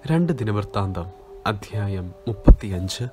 രണ്ട് ദിനവൃത്താന്തം അധ്യായം മുപ്പത്തിയഞ്ച്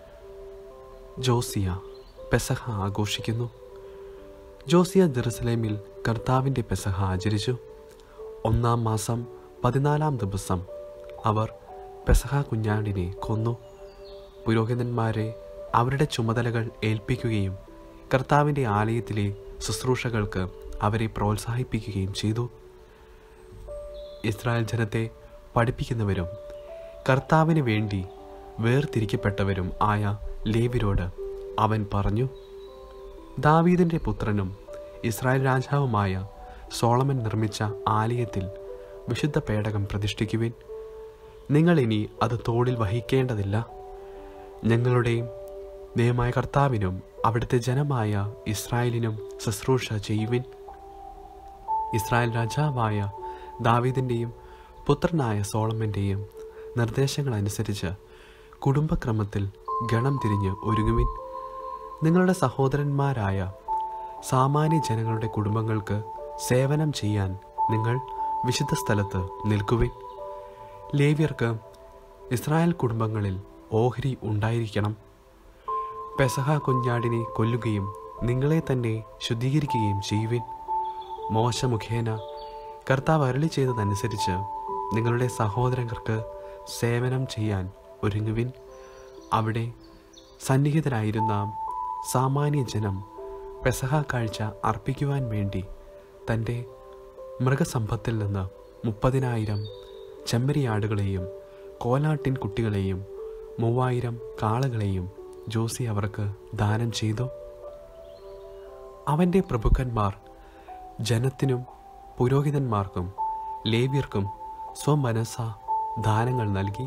ജോസിയ പെസഹ ആഘോഷിക്കുന്നു ജോസിയ ജെറുസലേമിൽ കർത്താവിൻ്റെ പെസഹ ആചരിച്ചു ഒന്നാം മാസം പതിനാലാം ദിവസം അവർ പെസഹ കുഞ്ഞാടിനെ കൊന്നു പുരോഹിതന്മാരെ അവരുടെ ചുമതലകൾ ഏൽപ്പിക്കുകയും കർത്താവിൻ്റെ ആലയത്തിലെ ശുശ്രൂഷകൾക്ക് അവരെ പ്രോത്സാഹിപ്പിക്കുകയും ചെയ്തു ഇസ്രായേൽ ജനത്തെ പഠിപ്പിക്കുന്നവരും കർത്താവിന് വേണ്ടി വേർതിരിക്കപ്പെട്ടവരും ആയ ലേവിരോട് അവൻ പറഞ്ഞു ദാവീദിൻ്റെ പുത്രനും ഇസ്രായേൽ രാജാവുമായ സോളമൻ നിർമ്മിച്ച ആലയത്തിൽ വിശുദ്ധ പേടകം പ്രതിഷ്ഠിക്കുവിൻ നിങ്ങൾ ഇനി അത് തോളിൽ വഹിക്കേണ്ടതില്ല ഞങ്ങളുടെയും ദൈവമായ കർത്താവിനും അവിടുത്തെ ജനമായ ഇസ്രായേലിനും ശുശ്രൂഷ ചെയ്യുവിൻ ഇസ്രായേൽ രാജാവായ ദാവീദിൻ്റെയും പുത്രനായ സോളമൻ്റെയും നിർദ്ദേശങ്ങൾ അനുസരിച്ച് കുടുംബക്രമത്തിൽ ഗണം തിരിഞ്ഞ് ഒരുങ്ങുവിൻ നിങ്ങളുടെ സഹോദരന്മാരായ സാമാന്യ ജനങ്ങളുടെ കുടുംബങ്ങൾക്ക് സേവനം ചെയ്യാൻ നിങ്ങൾ വിശുദ്ധ സ്ഥലത്ത് നിൽക്കുവിൻ ലേവ്യർക്ക് ഇസ്രായേൽ കുടുംബങ്ങളിൽ ഓഹരി ഉണ്ടായിരിക്കണം പെസഹ കുഞ്ഞാടിനെ കൊല്ലുകയും നിങ്ങളെ തന്നെ ശുദ്ധീകരിക്കുകയും ചെയ്യുവിൻ മോശ മുഖേന കർത്താവ് അരളി ചെയ്തതനുസരിച്ച് നിങ്ങളുടെ സഹോദരങ്ങൾക്ക് സേവനം ചെയ്യാൻ ഒരുങ്ങുവിൻ അവിടെ സന്നിഹിതരായിരുന്ന സാമാന്യ ജനം പെസഹ കാഴ്ച അർപ്പിക്കുവാൻ വേണ്ടി തൻ്റെ മൃഗസമ്പത്തിൽ നിന്ന് മുപ്പതിനായിരം ചെമ്മരിയാടുകളെയും കോലാട്ടിൻ കുട്ടികളെയും മൂവായിരം കാളകളെയും ജോസി അവർക്ക് ദാനം ചെയ്തു അവൻ്റെ പ്രഭുക്കന്മാർ ജനത്തിനും പുരോഹിതന്മാർക്കും ലേവ്യർക്കും സ്വമനസ ദാനങ്ങൾ നൽകി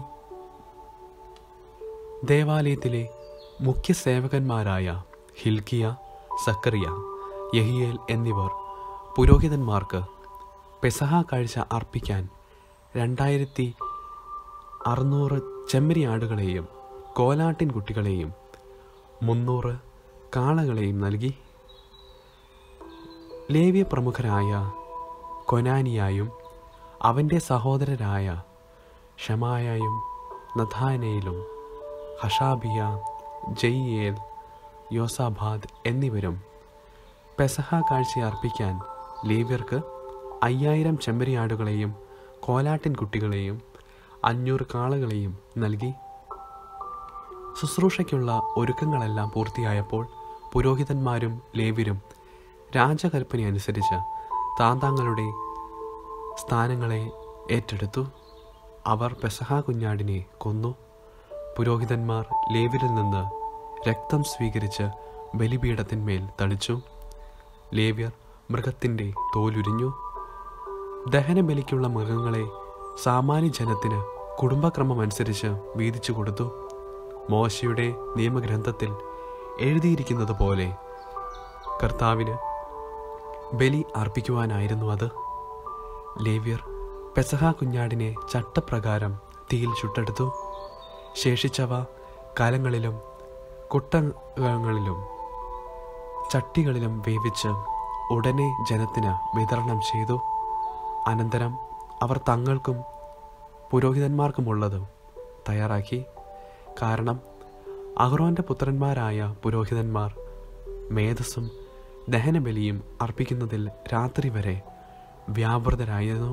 ദേവാലയത്തിലെ മുഖ്യ സേവകന്മാരായ ഹിൽക്കിയ സക്കറിയ യഹിയേൽ എന്നിവർ പുരോഹിതന്മാർക്ക് പെസഹ കാഴ്ച അർപ്പിക്കാൻ രണ്ടായിരത്തി അറുന്നൂറ് ചെമ്മരിയാടുകളെയും കോലാട്ടിൻ കുട്ടികളെയും മുന്നൂറ് കാളകളെയും നൽകി ലേവ്യ പ്രമുഖരായ കൊനാനിയായും അവൻ്റെ സഹോദരരായ ഷമായായും നഥാനയിലും ഹഷാബിയ ജയ്യേൽ യോസാബാദ് എന്നിവരും പെസഹ കാഴ്ച അർപ്പിക്കാൻ ലേവ്യർക്ക് അയ്യായിരം ചെമ്പരിയാടുകളെയും കോലാട്ടിൻ കുട്ടികളെയും അഞ്ഞൂറ് കാളകളെയും നൽകി ശുശ്രൂഷയ്ക്കുള്ള ഒരുക്കങ്ങളെല്ലാം പൂർത്തിയായപ്പോൾ പുരോഹിതന്മാരും ലേവ്യരും രാജകൽപ്പന അനുസരിച്ച് താന്താങ്ങളുടെ സ്ഥാനങ്ങളെ ഏറ്റെടുത്തു അവർ പെസഹ കുഞ്ഞാടിനെ കൊന്നു പുരോഹിതന്മാർ ലേവ്യരിൽ നിന്ന് രക്തം സ്വീകരിച്ച് ബലിപീഠത്തിന്മേൽ തളിച്ചു ലേവ്യർ മൃഗത്തിൻ്റെ തോലുരിഞ്ഞു ദഹനബലിക്കുള്ള മൃഗങ്ങളെ സാമാന്യ ജനത്തിന് കുടുംബക്രമം അനുസരിച്ച് വീതിച്ചു കൊടുത്തു മോശയുടെ നിയമഗ്രന്ഥത്തിൽ എഴുതിയിരിക്കുന്നത് പോലെ കർത്താവിന് ബലി അർപ്പിക്കുവാനായിരുന്നു അത് ലേവ്യർ പെസഹ കുഞ്ഞാടിനെ ചട്ടപ്രകാരം തീയിൽ ചുട്ടെടുത്തു ശേഷിച്ചവ കലങ്ങളിലും കുട്ടങ്ങളിലും ചട്ടികളിലും വേവിച്ച് ഉടനെ ജനത്തിന് വിതരണം ചെയ്തു അനന്തരം അവർ തങ്ങൾക്കും പുരോഹിതന്മാർക്കുമുള്ളതും തയ്യാറാക്കി കാരണം അഹ്റോന്റെ പുത്രന്മാരായ പുരോഹിതന്മാർ മേധസ്സും ദഹനബലിയും അർപ്പിക്കുന്നതിൽ രാത്രി വരെ വ്യാപൃതരായിരുന്നു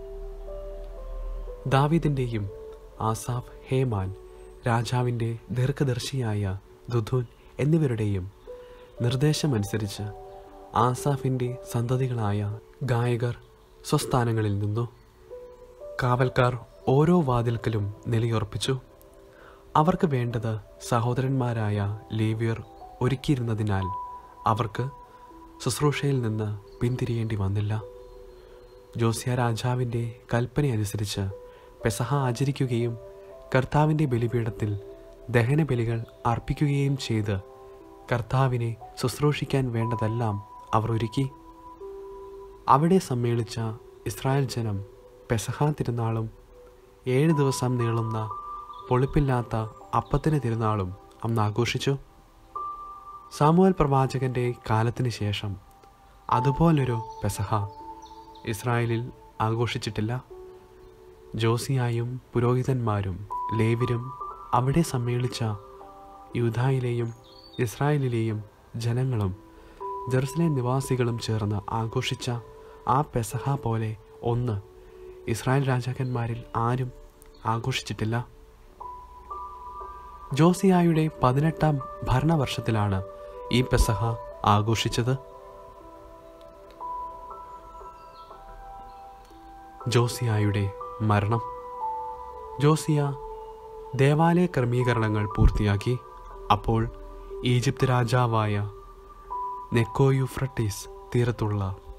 ദാവീദിൻ്റെയും ആസാഫ് ഹേമാൻ രാജാവിൻ്റെ ദീർഘദർശിയായ ദുധൂൻ എന്നിവരുടെയും നിർദ്ദേശമനുസരിച്ച് ആസാഫിൻ്റെ സന്തതികളായ ഗായകർ സ്വസ്ഥാനങ്ങളിൽ നിന്നു കാവൽക്കാർ ഓരോ വാതിൽക്കലും നിലയുറപ്പിച്ചു അവർക്ക് വേണ്ടത് സഹോദരന്മാരായ ലേവ്യർ ഒരുക്കിയിരുന്നതിനാൽ അവർക്ക് ശുശ്രൂഷയിൽ നിന്ന് പിന്തിരിയേണ്ടി വന്നില്ല ജോസിയ രാജാവിൻ്റെ കൽപ്പനയനുസരിച്ച് പെസഹ ആചരിക്കുകയും കർത്താവിൻ്റെ ബലിപീഠത്തിൽ ദഹനബലികൾ അർപ്പിക്കുകയും ചെയ്ത് കർത്താവിനെ ശുശ്രൂഷിക്കാൻ വേണ്ടതെല്ലാം അവർ ഒരുക്കി അവിടെ സമ്മേളിച്ച ഇസ്രായേൽ ജനം പെസഹ തിരുനാളും ഏഴ് ദിവസം നീളുന്ന പൊളിപ്പില്ലാത്ത അപ്പത്തിന് തിരുനാളും അന്ന് ആഘോഷിച്ചു സാമുവൽ പ്രവാചകന്റെ കാലത്തിന് ശേഷം അതുപോലൊരു പെസഹ ഇസ്രായേലിൽ ആഘോഷിച്ചിട്ടില്ല ജോസിയായും പുരോഹിതന്മാരും ലേവിരും അവിടെ സമ്മേളിച്ച യൂതായിലെയും ഇസ്രായേലിലെയും ജനങ്ങളും ജെറുസലേം നിവാസികളും ചേർന്ന് ആഘോഷിച്ച ആ പെസഹ പോലെ ഒന്ന് ഇസ്രായേൽ രാജാക്കന്മാരിൽ ആരും ആഘോഷിച്ചിട്ടില്ല ജോസിയായുടെ പതിനെട്ടാം ഭരണവർഷത്തിലാണ് ഈ പെസഹ ആഘോഷിച്ചത് ജോസിയായുടെ മരണം ജോസിയ ദേവാലയ ക്രമീകരണങ്ങൾ പൂർത്തിയാക്കി അപ്പോൾ ഈജിപ്ത് രാജാവായ നെക്കോയുഫ്രട്ടീസ് തീരത്തുള്ള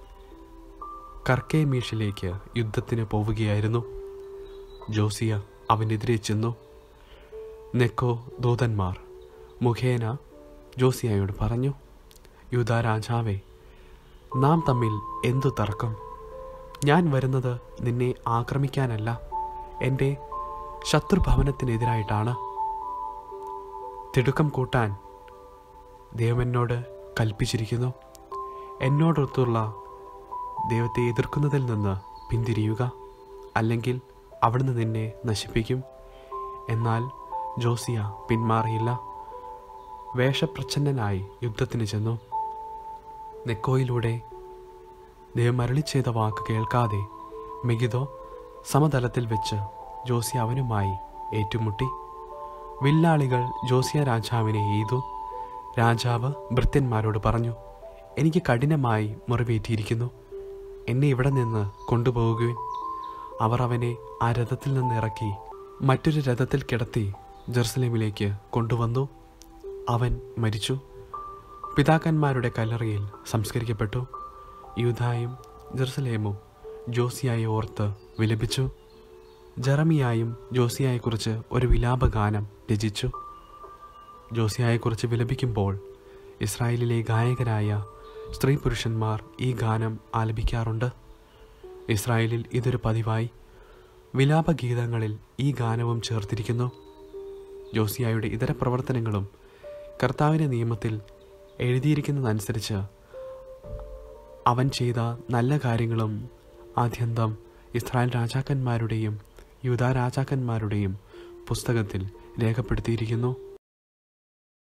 കർക്കേമീഷിലേക്ക് യുദ്ധത്തിന് പോവുകയായിരുന്നു ജോസിയ അവനെതിരെ ചെന്നു നെക്കോ ദൂതന്മാർ മുഖേന ജോസിയായോട് പറഞ്ഞു യൂത രാജാവേ നാം തമ്മിൽ എന്തു തർക്കം ഞാൻ വരുന്നത് നിന്നെ ആക്രമിക്കാനല്ല എൻ്റെ ശത്രുഭവനത്തിനെതിരായിട്ടാണ് തിടുക്കം കൂട്ടാൻ ദൈവം എന്നോട് കൽപ്പിച്ചിരിക്കുന്നു എന്നോടൊത്തുള്ള ദൈവത്തെ എതിർക്കുന്നതിൽ നിന്ന് പിന്തിരിയുക അല്ലെങ്കിൽ അവിടുന്ന് നിന്നെ നശിപ്പിക്കും എന്നാൽ ജോസിയ പിന്മാറിയില്ല വേഷപ്രച്ഛന്നനായി യുദ്ധത്തിന് ചെന്നു നെക്കോയിലൂടെ ദൈവം അരളി ചെയ്ത വാക്ക് കേൾക്കാതെ മെഗിദോ സമതലത്തിൽ വെച്ച് ജോസിയ അവനുമായി ഏറ്റുമുട്ടി വില്ലാളികൾ ജോസിയ രാജാവിനെ എയ്തു രാജാവ് ഭൃത്യന്മാരോട് പറഞ്ഞു എനിക്ക് കഠിനമായി മുറിവേറ്റിയിരിക്കുന്നു എന്നെ ഇവിടെ നിന്ന് കൊണ്ടുപോകുകയും അവർ അവനെ ആ രഥത്തിൽ നിന്ന് ഇറക്കി മറ്റൊരു രഥത്തിൽ കിടത്തി ജെറുസലേമിലേക്ക് കൊണ്ടുവന്നു അവൻ മരിച്ചു പിതാക്കന്മാരുടെ കല്ലറയിൽ സംസ്കരിക്കപ്പെട്ടു യൂതായും ജെറുസലേമും ജോസിയായി ഓർത്ത് വിലപിച്ചു ജെറമിയായും ജോസിയായെക്കുറിച്ച് ഒരു വിലാപഗാനം രചിച്ചു ജോസിയായെക്കുറിച്ച് വിലപിക്കുമ്പോൾ ഇസ്രായേലിലെ ഗായകരായ സ്ത്രീ പുരുഷന്മാർ ഈ ഗാനം ആലപിക്കാറുണ്ട് ഇസ്രായേലിൽ ഇതൊരു പതിവായി വിലാപഗീതങ്ങളിൽ ഈ ഗാനവും ചേർത്തിരിക്കുന്നു ജോസിയായുടെ ഇതര പ്രവർത്തനങ്ങളും കർത്താവിൻ്റെ നിയമത്തിൽ എഴുതിയിരിക്കുന്നതനുസരിച്ച് അവൻ ചെയ്ത നല്ല കാര്യങ്ങളും ആദ്യന്തം ഇസ്രായേൽ രാജാക്കന്മാരുടെയും യൂത രാജാക്കന്മാരുടെയും പുസ്തകത്തിൽ രേഖപ്പെടുത്തിയിരിക്കുന്നു